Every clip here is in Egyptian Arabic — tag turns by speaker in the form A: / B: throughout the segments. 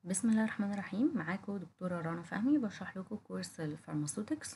A: بسم الله الرحمن الرحيم معاكم دكتورة رنا فهمي بشرح لكم كورس الفارماسيوتكس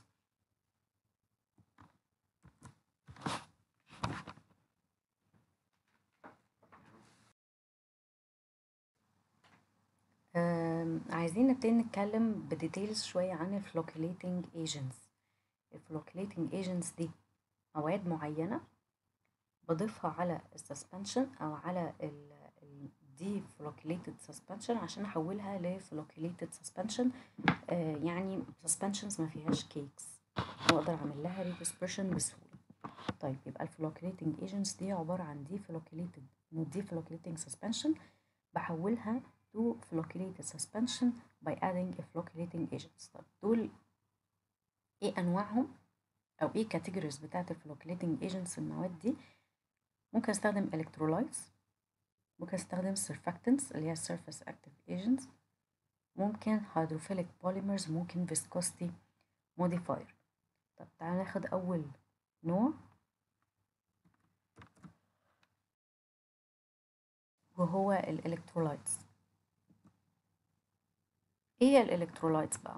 A: آم، عايزين نبتدي نتكلم بديتيلز شوية عن الفلوكيليتنج ايجنتس الفلوكيليتنج ايجنتس دي مواد معينة بضيفها على السسبنشن او على الدي فلوكيليتد سسبنشن عشان احولها لفلوكيليتد سسبنشن يعني سسبنشنز ما فيهاش كيكس واقدر اعمل لها ريدسبرشن بسهوله طيب يبقى الفلوكيليتنج ايجنتس دي عباره عن دي فلوكيليتد دي فلوكيليتنج سسبنشن بحولها to flocculated suspension by adding a flocculating agents طب دول ايه انواعهم او ايه categories بتاعت الفلوكيليتنج agents المواد دي ممكن استخدم electrolytes ممكن استخدم surfactants اللي هي surface active agents ممكن hydrophilic polymers ممكن viscosity modifier طب تعالى ناخد اول نوع وهو الالكترولايتس ايه هي الالكترولايتس بقى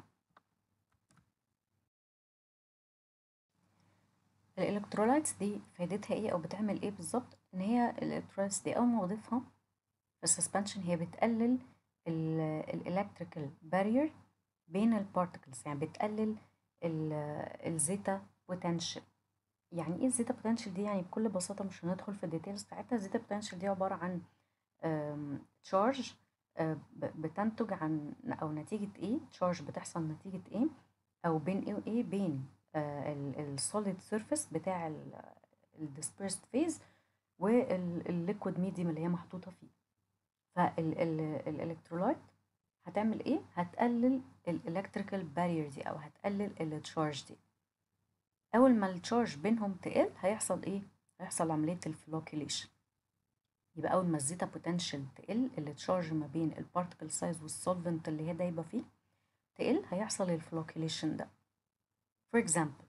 A: الالكترولايتس دي فايدتها ايه او بتعمل ايه بالظبط ان هي الالكترولايتس دي اول ما اضيفها في السسبنشن هي بتقلل الالكتريكال بارير بين البارتكلز يعني بتقلل الزيتا بوتنشال يعني ايه الزيتا بوتنشال دي يعني بكل بساطه مش هندخل في الديتيلز بتاعتها الزيتا بوتنشال دي عباره عن تشارج بتنتج عن او نتيجه ايه تشارج بتحصل نتيجه ايه او بين ايه وايه بين السوليد سيرفيس بتاع الديسبيرست فيز والليكويد ميديوم اللي هي محطوطه فيه فالالكترولايت هتعمل ايه هتقلل الالكتريكال بارير دي او هتقلل التشارج دي اول ما التشارج بينهم تقل هيحصل ايه هيحصل عمليه الفلوكيليشن يبقى اول ما الزيتا بوتنشال تقل التشارج ما بين البارتكل سايز والسولفنت اللي هي دايبه فيه تقل هيحصل الفلوكيليشن ده for example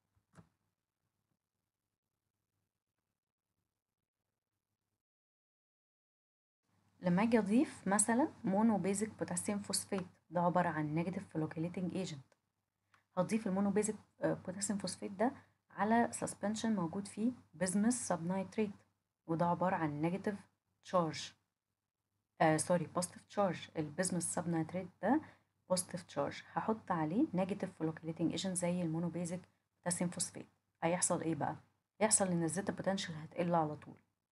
A: لما اجي اضيف مثلا مونو بيزك بوتاسيوم فوسفات ده عباره عن نيجاتيف فلوكيليتنج ايجنت هضيف المونو بيزك بوتاسيوم فوسفات ده على سسبنشن موجود فيه بزمس سبنايتريت وده عبارة عن نيجاتيف تشارج آه سوري بوزيتيف تشارج البزمس سبنايتريت ده بوزيتيف تشارج هحط عليه نيجاتيف فلوكيليتنج ايجنت زي المونو بيزك بوتاسيوم فوسفات هيحصل ايه بقى هيحصل ان الزيتا بوتنشال هتقل على طول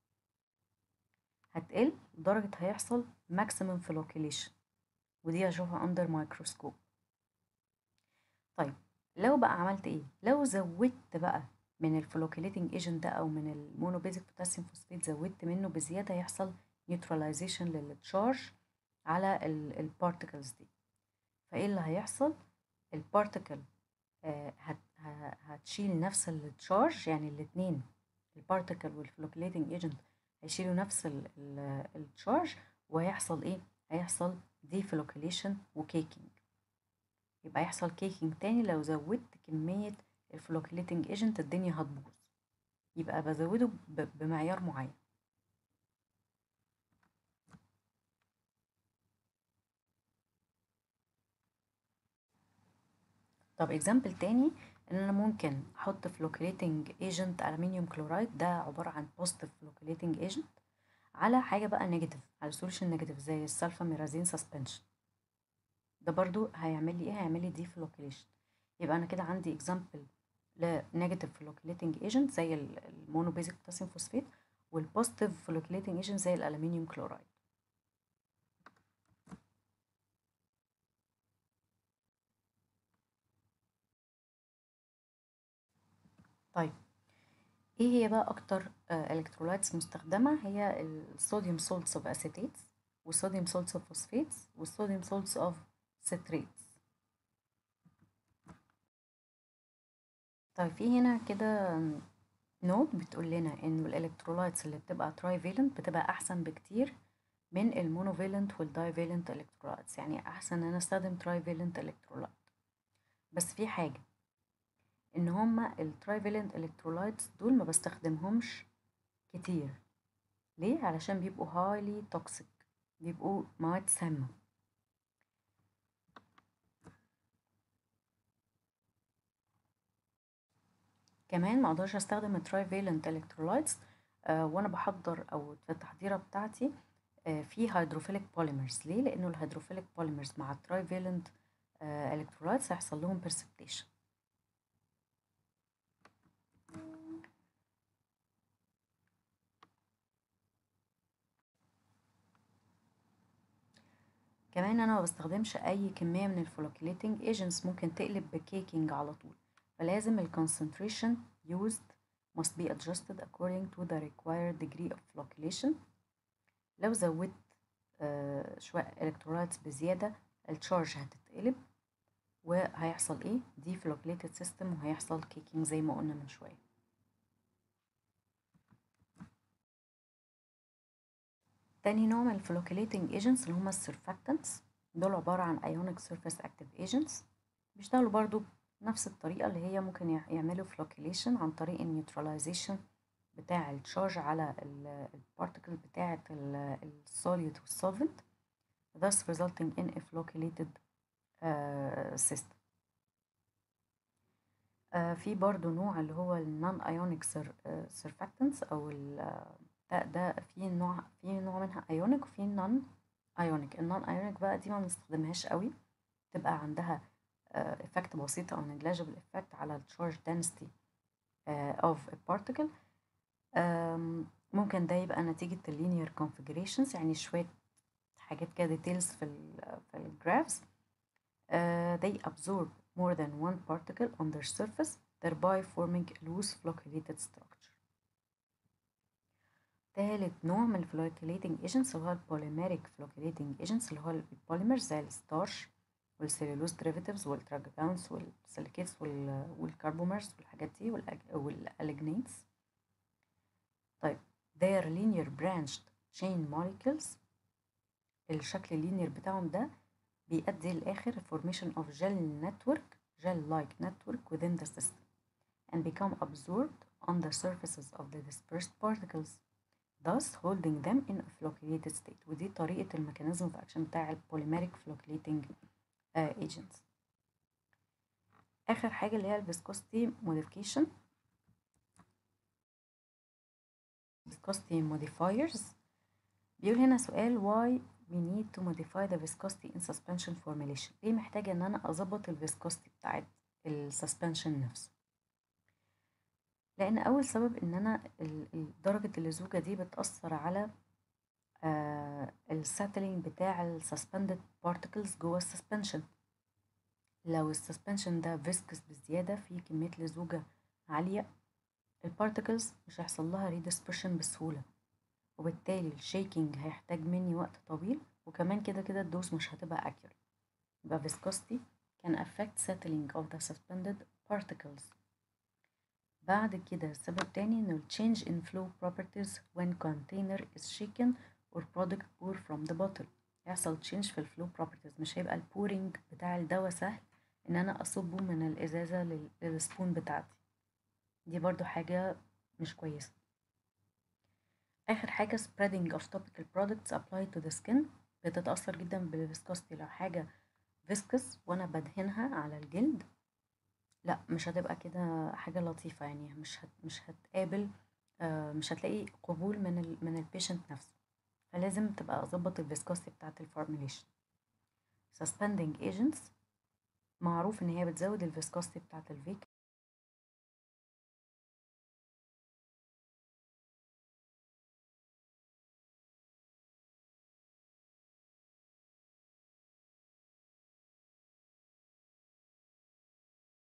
A: هتقل لدرجة هيحصل ماكسيمم فلوكيليشن ودي هشوفها اندر مايكروسكوب طيب لو بقى عملت ايه لو زودت بقى من الفلوكيليتنج ايجنت ده او من المونو بيزك بوتاسيوم فوسفات زودت منه بزياده يحصل نيوتراليزيشن للتشارج على البارتكلز دي فايه اللي هيحصل البارتكل آه هت هتشيل نفس التشارج يعني الاثنين البارتكل والفلوكيليتنج ايجنت هيشيلوا نفس التشارج وهيحصل ايه هيحصل ديفلوكيليشن وكيكينج يبقى يحصل كيكينج تاني لو زودت كميه الفلوكيليتنج ايجنت الدنيا هتبوظ يبقى بزوده بمعيار معين طب اكزامبل تاني ان انا ممكن احط فلوكيليتنج ايجنت الومنيوم كلورايد ده عباره عن بوزيتيف فلوكيليتنج ايجنت على حاجه بقى نيجاتيف على سوليوشن نيجاتيف زي السلفاميرازين سسبنشن ده برضو هيعمل لي ايه هيعمل لي دي فلوكيليشن يبقى انا كده عندي اكزامبل لنيجاتيف فلوكيليتنج ايجنت زي المونو بيزك بوتاسيوم فوسفات والبوزيتيف فلوكيليتنج ايجنت زي الالومنيوم كلورايد طيب ايه هي بقى اكتر الكترولايتس مستخدمه هي الصوديوم سولتس اوف اسيتيتس والصوديوم سولتس اوف فوسفاتس والصوديوم سولتس اوف ستريتس طيب في هنا كده نوت بتقول لنا انه الالكترولايتس اللي بتبقى تراي فالنت بتبقى احسن بكتير من المونوفالنت والدايفالنت الكترولايتس يعني احسن ان انا استخدم تراي فالنت الكترولايت بس في حاجه ان هما الترايفالنت الكترولايتس دول ما بستخدمهمش كتير ليه علشان بيبقوا هايلي توكسيك بيبقوا مواد سامه كمان ما اقدرش استخدم الترايفالنت الكترولايتس آه وانا بحضر او في التحضيره بتاعتي آه في هيدروفيليك بوليمرز ليه لانه الهيدروفيليك بوليمرز مع الترايفالنت الكترولايتس هيحصل لهم precipitation كمان انا ما بستخدمش اي كميه من الفلوكيليتنج ايجنتس ممكن تقلب بكيكينج على طول فلازم ال concentration used must be adjusted according to the required degree of flocculation لو زودت آه شوية الكترولايتس بزيادة التشارج هتتقلب وهيحصل ايه دي فلوكيليتد سيستم وهيحصل كيكينج زي ما قلنا من شوية تاني نوع من الفلوكيليتنج ايجنتس اللي هما السيرفاكتنتس دول عبارة عن ionic surface active agents بيشتغلوا برضو نفس الطريقة اللي هي ممكن يعملوا flocculation عن طريق النيوتراليزيشن بتاع التشارج على البارتكل بتاعة السوليد والسولفنت thus resulting in a flocculated uh, system uh, في برضو نوع اللي هو النون ايونيك سيرفاكتنتس او ده ده في نوع في نوع منها ايونيك وفي نون ايونيك النون ايونيك بقى دي ما بنستخدمهاش قوي تبقى عندها افكت بسيطة او negligible effect على التشارج density of a particle ممكن ده يبقى نتيجة اللينير configurations يعني شوية حاجات كده details في ال في الجرافز uh, they absorb more than one particle on their surface thereby forming a loose flocculated structure تالت نوع من الفلوكيليتنج ايجنتس اللي هو البوليميريك فلوكيليتنج ايجنتس اللي هو البوليمرز زي الستارش والسيلولوز دريفيتيفز والتراجباونس والسيليكيتس والكربومرز والحاجات دي والالجنيتس طيب their linear branched chain molecules الشكل اللينير بتاعهم ده بيؤدي للآخر formation of gel network gel-like network within the system and become absorbed on the surfaces of the dispersed particles thus holding them in a flocculated state ودي طريقة الميكانيزم في أكشن بتاع البوليميريك flocculating uh, agents آخر حاجة اللي هي الفيسكوستي modification viscosity modifiers بيقول هنا سؤال why we need to modify the viscosity in suspension formulation ليه محتاجة ان انا اظبط الفيسكوستي بتاعت السسبنشن نفسه لان اول سبب ان انا درجة اللزوجة دي بتأثر على آه الساتلينج بتاع السسبندد بارتكلز جوه السسبنشن لو السسبنشن ده فيسكس بزيادة في كمية لزوجة عالية البارتكلز مش هيحصل لها ريدسبرشن بسهولة وبالتالي الشيكينج هيحتاج مني وقت طويل وكمان كده كده الدوز مش هتبقى accurate يبقى viscosity can affect settling of the suspended particles بعد كده السبب تاني انه change in flow properties when container is shaken or product pour from the bottle يحصل change في الفلو properties مش هيبقى البورينج بتاع الدواء سهل ان انا اصبه من الازازة للسبون بتاعتي دي برضو حاجة مش كويسة آخر حاجة spreading of topical products applied to the skin بتتأثر جدا بالفيسكوستي لو حاجة فيسكس وأنا بدهنها على الجلد لا مش هتبقى كده حاجة لطيفة يعني مش هت مش هتقابل آه مش هتلاقي قبول من ال من البيشنت نفسه فلازم تبقى أظبط الفيسكوستي بتاعة الفورميليشن suspending agents معروف إن هي بتزود الفيسكوستي بتاعة الفيك